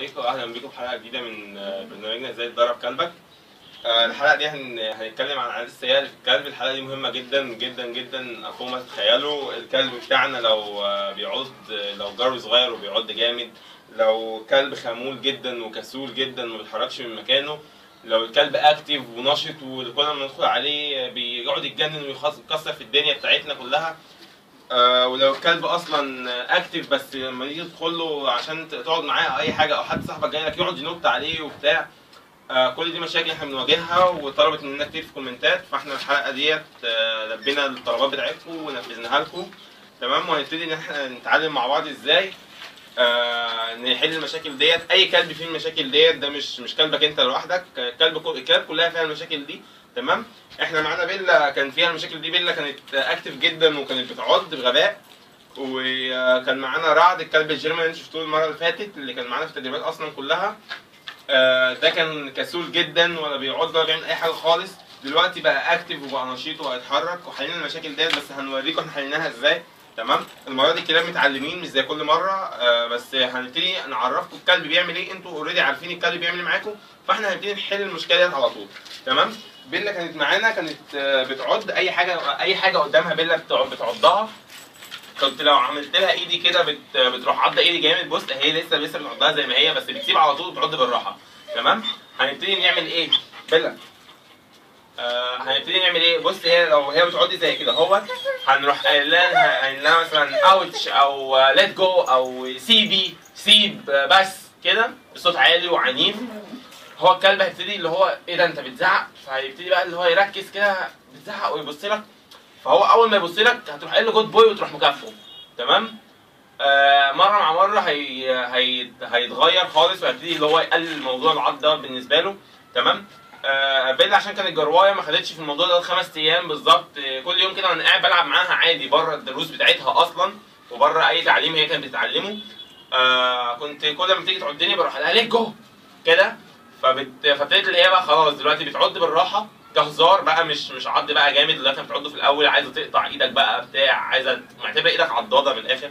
عليكم واهلا بيكم في حلقه جديده من آه، برنامجنا ازاي تدرب كلبك آه، الحلقه دي هن... هنتكلم عن العادات السيئه اللي في الكلب الحلقه دي مهمه جدا جدا جدا فوق ما تتخيلوا الكلب بتاعنا لو آه، بيعض آه، لو جرو صغير وبيعض جامد لو كلب خمول جدا وكسول جدا ما بيتحركش من مكانه لو الكلب اكتف ونشط وكل ما ندخل عليه بيقعد يتجنن ويكسر في الدنيا بتاعتنا كلها آه، ولو الكلب اصلا اكتف بس لما تيجي تدخل له عشان ت- تقعد معاه او اي حاجه او حد صاحبك جاي لك يقعد ينط عليه وبتاع آه، كل دي مشاكل احنا بنواجهها وطلبت مننا كتير في الكومنتات فاحنا الحلقه ديت آه، لبينا الطلبات بتاعتكم ونفذناها لكم تمام وهنبتدي ان احنا نتعلم مع بعض ازاي آه نحل المشاكل ديت اي كلب فيه المشاكل ديت ده مش مش كلبك انت لوحدك آه، كلب كل- الكلاب كلها فيها المشاكل دي تمام احنا معانا بيلا كان فيها المشاكل دي بيلا كانت اكتف جدا وكانت بتعض بغباء وكان معانا رعد الكلب الجيرمان اللي شفتوه المره اللي فاتت اللي كان معانا في التدريبات اصلا كلها آه، ده كان كسول جدا ولا بيعض ولا بيعمل اي حاجه خالص دلوقتي بقى اكتف وبقى نشيط وبقى يتحرك وحلينا المشاكل ديت بس هنوريكم احنا حليناها ازاي تمام المره دي الكلاب متعلمين مش زي كل مره آه، بس هنبتدي نعرفكم الكلب بيعمل ايه انتوا اوريدي عارفين الكلب بيعمل ايه معاكم فاحنا هنبتدي نحل المشكله ديت على طول تمام بيلا كانت معانا كانت آه، بتعض اي حاجه اي حاجه قدامها بيلا بتع- بتعضها كنت لو عملت لها ايدي كده بت... بتروح عضه ايدي جامد بص هي لسه لسه بتعضها زي ما هي بس بتسيب على طول بتعض بالراحه تمام هنبتدي نعمل ايه بيلا آه هنبتدي نعمل ايه بص هي لو هي بتعض زي كده هو هنروح قايل لها قايل لها مثلا اوتش او ليت جو او سيبي سيب آه، بس كده بصوت عالي وعنيف هو الكلب هيبتدي اللي هو ايه ده انت بتزعق فهيبتدي بقى اللي هو يركز كده بتزعق ويبص لك فهو اول ما يبص لك هتروح قايل له جود بوي وتروح مكافئه تمام آه مره مع مره هي هي هيتغير خالص وهيبتدي اللي هو يقلل موضوع العض ده بالنسبه له تمام آه بيلا عشان كانت جروايه ما خدتش في الموضوع ده خمس ايام بالظبط آه، كل يوم كده وانا قاعد بلعب معاها عادي بره الدروس بتاعتها اصلا وبره اي تعليم هي كانت بتتعلمه آه كنت كل ما تيجي تعدني بروح لها ليه جو كده فبت... فابتدت اللي هي بقى خلاص دلوقتي بتعض بالراحه كهزار بقى مش مش عض بقى جامد اللي كانت بتعضه في الاول عايزه تقطع ايدك بقى بتاع عايزه معتبره ايدك عضاضه من الاخر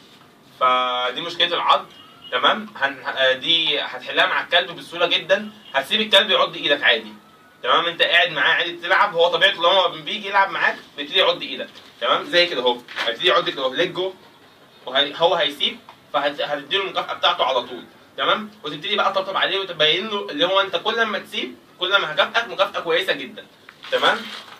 فدي مشكله العض تمام هن... آه، دي هتحلها مع الكلب بسهوله جدا هتسيب الكلب يعض ايدك عادي تمام انت قاعد معاه عادي بتلعب هو طبيعته لما هو بيجي يلعب معاك بيبتدي يعض ايدك تمام زي كده اهو هيبتدي يعض كده اهو ليت جو وهو هيسيب فهتديله المكافاه بتاعته على طول تمام وتبتدي بقى تطبطب عليه وتبين له اللي هو انت كل ما تسيب كل ما هكافئك مكافاه كويسه جدا تمام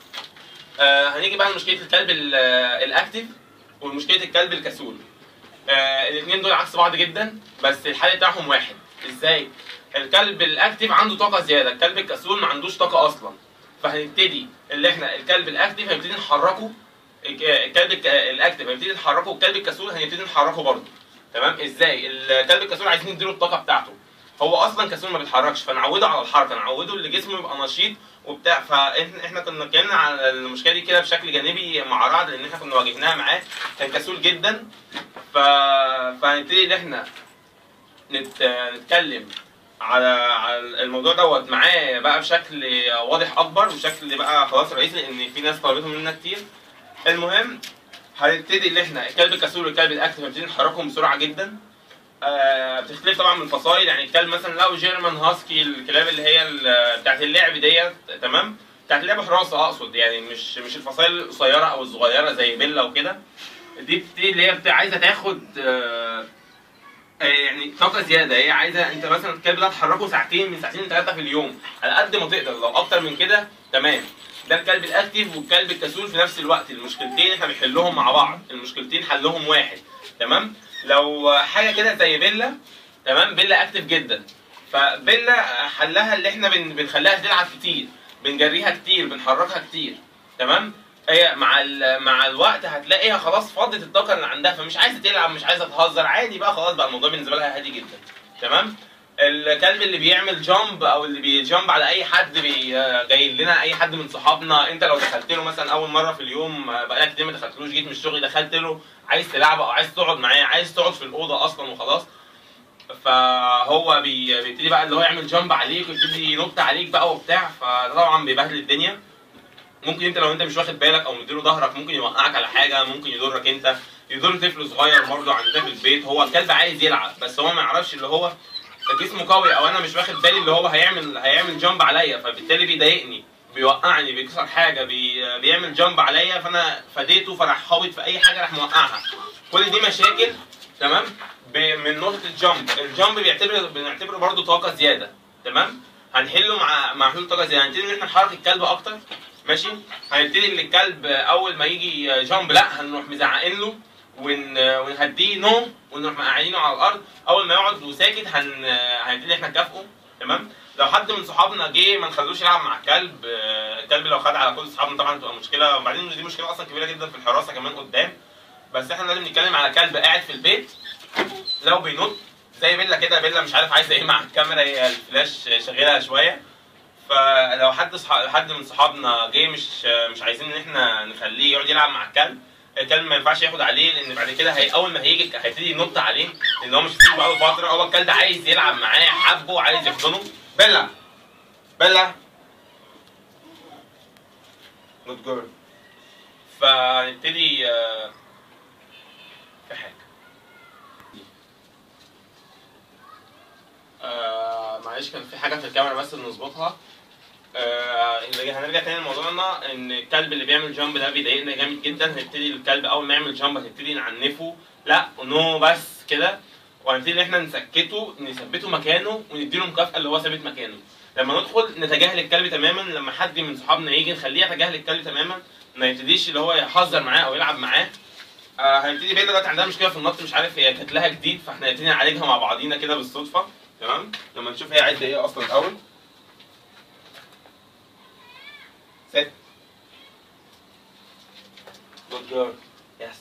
آه هنيجي بقى لمشكله الكلب ال- آه، الاكتف ومشكله الكلب الكسول آه الاثنين دول عكس بعض جدا بس الحل بتاعهم واحد ازاي الكلب الاكتف عنده طاقه زياده الكلب الكسول ما عندوش طاقه اصلا فهنبتدي اللي احنا الكلب الاكتف هنبتدي نحركه الك- الكلب الك- الاكتف هنبتدي نحركه والكلب الكسول هنبتدي نحركه برضه تمام ازاي الكلب الكسول عايزين نديله الطاقه بتاعته هو اصلا كسول ما بيتحركش فنعوده على الحركه نعوده اللي جسمه يبقى نشيط وبتاع فاحنا احنا كنا اتكلمنا على المشكله دي كده بشكل جانبي مع رعد لان احنا كنا واجهناها معاه كان كسول جدا ف... فهنبتدي ان احنا نت... نتكلم على على الموضوع دوت معاه بقى بشكل واضح اكبر وشكل بقى خلاص رئيسي لان في ناس طلبتهم منا كتير المهم هنبتدي ان احنا الكلب الكسول والكلب الاكتف هنبتدي نحركهم بسرعه جدا آه بتختلف طبعا من الفصائل يعني الكلب مثلا لو جيرمان هاسكي الكلاب اللي هي ال- بتاعت اللعب ديت تمام بتاعت اللعب حراسه اقصد يعني مش مش الفصائل القصيره او الصغيره زي بيلا وكده دي بتبتدي اللي هي بت- عايزه تاخد آه آه، يعني طاقه زياده هي عايزه انت مثلا الكلب ده تحركه ساعتين من ساعتين لثلاثه في اليوم على قد ما تقدر لو اكتر من كده تمام ده الكلب الاكتف والكلب الكسول في نفس الوقت المشكلتين احنا بنحلهم مع بعض المشكلتين حلهم واحد تمام لو حاجه كده زي بيلا تمام بيلا اكتف جدا فبيلا حلها اللي احنا بن بنخليها تلعب كتير بنجريها كتير بنحركها كتير تمام هي مع ال- مع الوقت هتلاقيها خلاص فضت الطاقه اللي عندها فمش عايزه تلعب مش عايزه تهزر عادي بقى خلاص بقى الموضوع بالنسبه لها هادي جدا تمام الكلب اللي بيعمل جامب او اللي بيجامب على اي حد بي جاي لنا اي حد من صحابنا انت لو دخلت له مثلا اول مره في اليوم بقالك كتير ما دخلتلوش جيت من الشغل دخلت له عايز تلعبه او عايز تقعد معاه عايز تقعد في الاوضه اصلا وخلاص فهو بي- بيبتدي بقى اللي هو يعمل جامب عليك ويبتدي ينط عليك بقى وبتاع فده طبعا بيبهدل الدنيا ممكن انت لو انت مش واخد بالك او مديله ظهرك ممكن يوقعك على حاجه ممكن يضرك انت يضر طفل صغير برضه عندنا في البيت هو الكلب عايز يلعب بس هو ما يعرفش اللي هو جسمه قوي او انا مش واخد بالي اللي هو هيعمل هيعمل جامب عليا فبالتالي بيضايقني بيوقعني بيكسر حاجه بي بيعمل جامب عليا فانا فديته فراح خابط في اي حاجه راح موقعها كل دي مشاكل تمام ب- من نقطه الجامب الجامب بيعتبر بنعتبره برضو طاقه زياده تمام هنحله مع مع حلول طاقه زياده هنبتدي ان احنا نحرك الكلب اكتر ماشي هنبتدي ان الكلب اول ما يجي جامب لا هنروح مزعقين له ون... ونهديه نو ونروح مقعدينه على الارض اول ما يقعد وساكت هن... هنبتدي ان احنا نكافئه تمام لو حد من صحابنا جه ما نخلوش يلعب مع الكلب آه، الكلب لو خد على كل صحابنا طبعا تبقى مشكله وبعدين دي مشكله اصلا كبيره جدا في الحراسه كمان قدام بس احنا لازم نتكلم على كلب قاعد في البيت لو بينط زي بيلا كده بيلا مش عارف عايزه ايه مع الكاميرا هي الفلاش شغاله شويه فلو حد صح... حد من صحابنا جه مش مش عايزين ان احنا نخليه يقعد يلعب مع الكلب الكلب ما ينفعش ياخد عليه لان بعد كده هي اول ما هيجي هيبتدي ينط عليه لان هو مش فيه بقاله فتره هو الكلب عايز يلعب معاه حبه عايز يحضنه بيلا بيلا جود جيرل فنبتدي آه، في حاجه آه معلش كان في حاجه في الكاميرا بس نظبطها آه اللي هنرجع تاني لموضوعنا ان الكلب اللي بيعمل جامب ده بيضايقنا جامد جدا هنبتدي الكلب اول ما يعمل جامب هنبتدي نعنفه لا نو بس كده وهنبتدي ان احنا نسكته نثبته مكانه ونديله مكافاه اللي هو ثابت مكانه لما ندخل نتجاهل الكلب تماما لما حد من صحابنا يجي نخليه يتجاهل الكلب تماما ما يبتديش اللي هو يهزر معاه او يلعب معاه آه هنبتدي بيلا دلوقتي عندها مشكله في النط مش عارف هي كانت لها جديد فاحنا هنبتدي نعالجها مع بعضينا كده بالصدفه تمام لما نشوف هي عايزه ايه اصلا الاول ست جود جيرل يس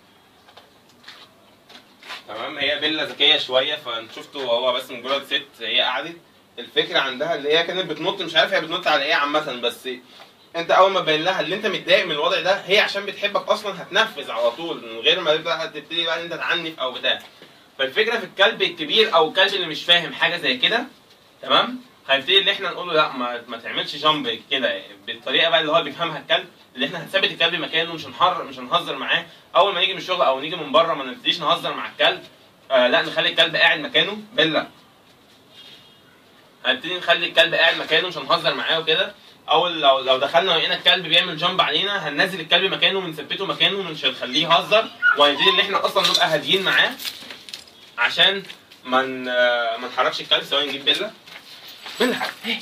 تمام هي بيلا ذكيه شويه فشفته هو بس مجرد ست هي قعدت الفكره عندها اللي هي كانت بتنط مش عارف هي بتنط على ايه عامه بس انت اول ما تبين لها اللي انت متضايق من الوضع ده هي عشان بتحبك اصلا هتنفذ على طول من غير ما تبدا تبتدي بقى ان انت تعنف او بتاع فالفكره في الكلب الكبير او الكلب اللي مش فاهم حاجه زي كده تمام هنبتدي ان احنا نقول له لا ما, ما تعملش جامب كده بالطريقه بقى اللي هو بيفهمها الكلب اللي احنا هنثبت الكلب مكانه مش هنحر مش هنهزر معاه اول ما نيجي من الشغل او نيجي من بره ما نبتديش نهزر مع الكلب آه لا نخلي الكلب قاعد مكانه بيلا هنبتدي نخلي الكلب قاعد مكانه مش هنهزر معاه وكده اول لو لو دخلنا ولقينا الكلب بيعمل جامب علينا هننزل الكلب مكانه ونثبته مكانه مش هنخليه يهزر وهنبتدي ان احنا اصلا نبقى هاديين معاه عشان ما من ما نحركش الكلب سواء نجيب بيلا بيلا إيه؟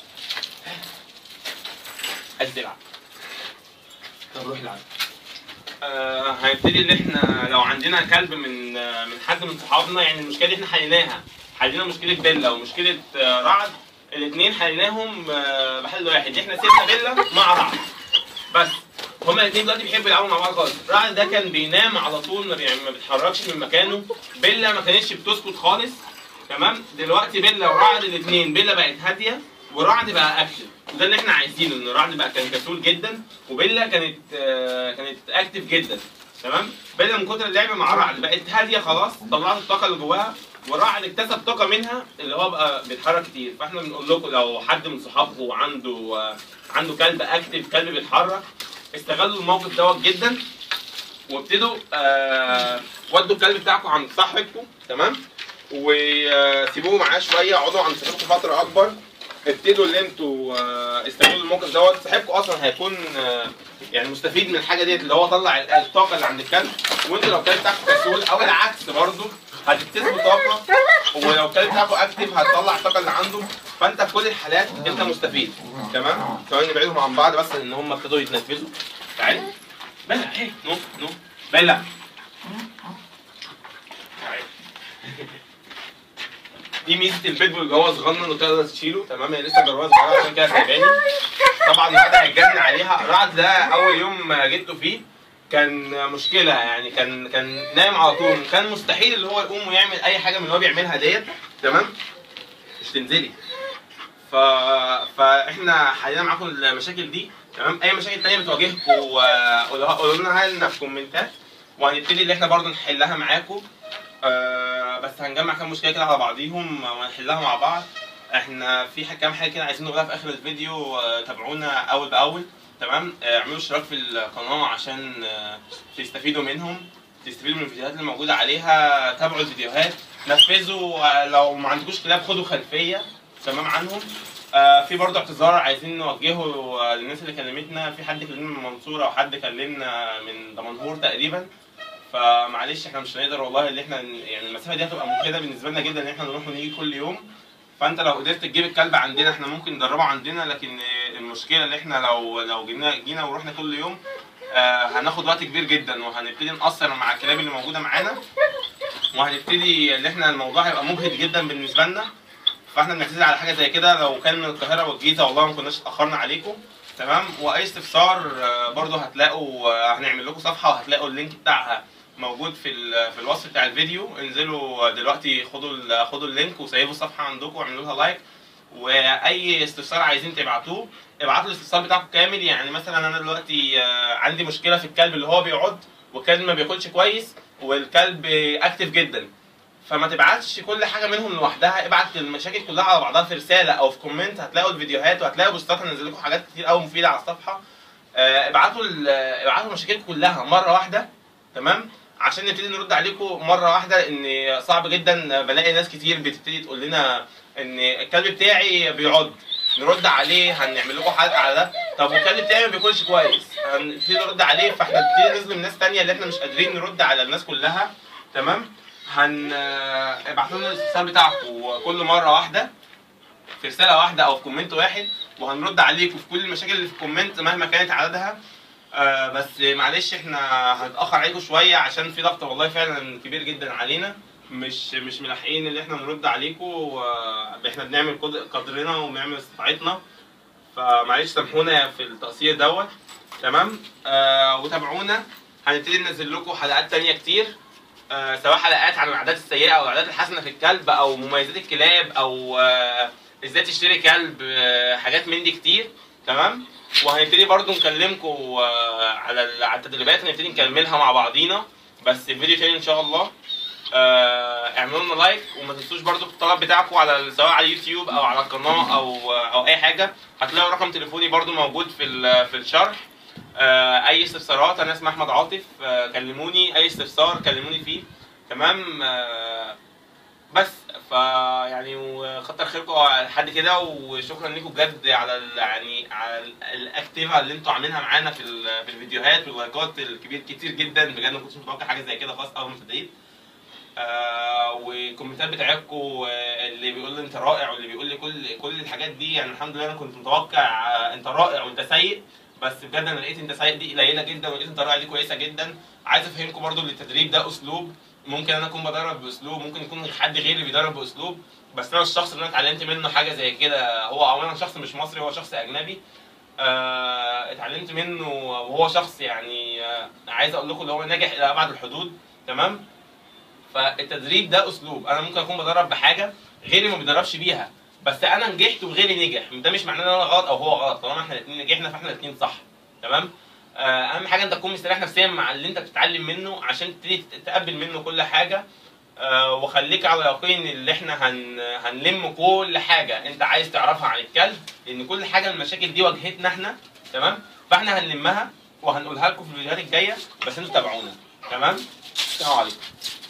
عايز تلعب طب روح العب آه هنبتدي ان احنا لو عندنا كلب من آه من حد من صحابنا يعني المشكله دي احنا حليناها حلينا مشكله بيلا ومشكله آه رعد الاثنين حليناهم آه بحل واحد احنا سيبنا بيلا مع رعد بس هما الاثنين دلوقتي بيحبوا يلعبوا مع بعض خالص رعد ده كان بينام على طول ما بي- ما بيتحركش من مكانه بيلا ما كانتش بتسكت خالص تمام دلوقتي بيلا ورعد الاثنين بيلا بقت هاديه ورعد بقى اكتف وده اللي احنا عايزينه ان رعد بقى كان كسول جدا وبيلا كانت آه كانت اكتف جدا تمام بيلا من كتر اللعب مع رعد بقت هاديه خلاص طلعت الطاقه اللي جواها ورعد اكتسب طاقه منها اللي هو بقى بيتحرك كتير فاحنا بنقول لكم لو حد من صحابكم عنده آه عنده كلب اكتف كلب بيتحرك استغلوا الموقف دوت جدا وابتدوا آه ودوا الكلب بتاعكم عند صاحبكم تمام وسيبوه معاه شويه اقعدوا عند صاحبكم فتره اكبر ابتدوا اللي انتوا آه، استغلوا الموقف دوت صاحبكم اصلا هيكون آه، يعني مستفيد من الحاجه ديت اللي هو طلع ال- الطاقه اللي عند الكلب وانتوا لو الكلب بتاعكم كسول او العكس برضه هتكتسبوا طاقه ولو الكلب بتاعكم اكتف هتطلع الطاقه اللي عنده فانت في كل الحالات انت مستفيد تمام ثواني نبعدهم عن بعض بس ان هم ابتدوا يتنفذوا تعالي بلا ايه نو نو بلا تعالي. دي ميزه البيتبول اللي هو صغنن وتقدر تشيله تمام هي لسه جربها صغيره عشان كده سايباني طبعا رعد هيتجنن عليها رعد ده اول يوم جبته فيه كان مشكله يعني كان كان نايم على طول كان مستحيل اللي هو يقوم ويعمل اي حاجه من اللي هو بيعملها ديت تمام مش تنزلي ف... فاحنا حلينا معاكم المشاكل دي تمام اي مشاكل تانية بتواجهكم آه، قولوها قولوا لنا لنا في كومنتات وهنبتدي اللي احنا برضو نحلها معاكم آه، بس هنجمع كام مشكله كده على بعضيهم ونحلها مع بعض احنا في ح- كام حاجه كده عايزين نقولها في اخر الفيديو آه، تابعونا اول باول تمام آه، اعملوا اشتراك في القناه عشان آه، تستفيدوا منهم تستفيدوا من الفيديوهات اللي موجوده عليها تابعوا الفيديوهات نفذوا آه، لو ما عندكوش كلاب خدوا خلفيه تمام عنهم آه، في برضه اعتذار عايزين نوجهه آه، للناس اللي كلمتنا في حد كلمنا من المنصوره وحد كلمنا من دمنهور تقريبا فمعلش احنا مش هنقدر والله اللي احنا ن- يعني المسافه دي هتبقى مجهده بالنسبه لنا جدا ان احنا نروح ونيجي كل يوم فانت لو قدرت تجيب الكلب عندنا احنا ممكن ندربه عندنا لكن آه، المشكله ان احنا لو لو جينا جينا ورحنا كل يوم آه، هناخد وقت كبير جدا وهنبتدي نقصر مع الكلاب اللي موجوده معانا وهنبتدي ان احنا الموضوع هيبقى مجهد جدا بالنسبه لنا فاحنا بنعتذر على حاجه زي كده لو كان من القاهره والجيزه والله ما كناش اتاخرنا عليكم تمام واي استفسار آه، برضو هتلاقوا آه، هنعمل لكم صفحه وهتلاقوا اللينك بتاعها موجود في ال- في الوصف بتاع الفيديو انزلوا دلوقتي خدوا ال- خدوا اللينك وسيبوا الصفحه عندكم واعملوا لها لايك واي استفسار عايزين تبعتوه ابعتوا الاستفسار بتاعكم كامل يعني مثلا انا دلوقتي آه، عندي مشكله في الكلب اللي هو بيعض والكلب ما بياكلش كويس والكلب اكتف جدا فما تبعتش كل حاجه منهم لوحدها ابعت المشاكل كلها على بعضها في رساله او في كومنت هتلاقوا الفيديوهات وهتلاقوا بوستات هنزل لكم حاجات كتير قوي مفيده على الصفحه آه، ابعتوا ال- ابعتوا المشاكل كلها مره واحده تمام عشان نبتدي نرد عليكم مره واحده لان صعب جدا بلاقي ناس كتير بتبتدي تقول لنا ان الكلب بتاعي بيعض نرد عليه هنعمل لكم حلقه على ده طب والكلب بتاعي ما بياكلش كويس هنبتدي نرد عليه فاحنا نبتدي نظلم ناس تانية اللي احنا مش قادرين نرد على الناس كلها تمام هن ابعتوا لنا الاستفسار بتاعكم كل مره واحده في رساله واحده او في كومنت واحد وهنرد عليكم في كل المشاكل اللي في الكومنت مهما كانت عددها آه بس معلش احنا هنتاخر عليكم شويه عشان في ضغط والله فعلا كبير جدا علينا مش مش ملاحقين ان احنا نرد عليكم آه احنا بنعمل قد- قدرنا وبنعمل استطاعتنا فمعلش سامحونا في التقصير دوت تمام آه وتابعونا هنبتدي ننزل لكم حلقات تانية كتير آه سواء حلقات عن العادات السيئه او العادات الحسنه في الكلب او مميزات الكلاب او آه ازاي تشتري كلب آه حاجات من دي كتير تمام وهنبتدي برضو نكلمكم آه على ال- على التدريبات هنبتدي نكملها مع بعضينا بس في فيديو تاني ان شاء الله آه اعملوا لنا لايك وما تنسوش برضو الطلب بتاعكم على ال- سواء على اليوتيوب او على القناه او او اي حاجه هتلاقوا رقم تليفوني برضو موجود في ال- في الشرح آه اي استفسارات انا اسمي احمد عاطف آه كلموني اي استفسار كلموني فيه تمام آه بس فيعني وكتر خيركم لحد كده وشكرا لكم بجد على ال يعني على ال- الاكتيفه اللي انتوا عاملينها معانا في ال- في الفيديوهات واللايكات الكبير كتير جدا بجد ما كنتش متوقع حاجه زي كده خالص اول ما ابتديت آه والكومنتات بتاعتكم آه، اللي بيقول لي انت رائع واللي بيقول لي كل كل الحاجات دي يعني الحمد لله انا كنت متوقع آه، انت رائع وانت سيء بس بجد انا لقيت انت سيء دي قليله جدا ولقيت انت رائع دي كويسه جدا عايز افهمكم برضو ان التدريب ده اسلوب ممكن انا اكون بدرب باسلوب ممكن يكون حد غيري بيدرب باسلوب بس انا الشخص اللي انا اتعلمت منه حاجه زي كده هو اولا شخص مش مصري هو شخص اجنبي آه اتعلمت منه وهو شخص يعني آه عايز اقول لكم اللي هو ناجح الى ابعد الحدود تمام فالتدريب ده اسلوب انا ممكن اكون بدرب بحاجه غيري ما بيدربش بيها بس انا نجحت وغيري نجح ده مش معناه ان انا غلط او هو غلط طالما احنا الاثنين نجحنا فاحنا الاثنين صح تمام آه، اهم حاجه انت تكون مستريح نفسيا مع اللي انت بتتعلم منه عشان تبتدي تتقبل منه كل حاجه آه، وخليك على يقين اللي احنا هن... هنلم كل حاجه انت عايز تعرفها عن الكلب لان كل حاجه من المشاكل دي واجهتنا احنا تمام فاحنا هنلمها وهنقولها لكم في الفيديوهات الجايه بس انتوا تابعونا تمام السلام عليكم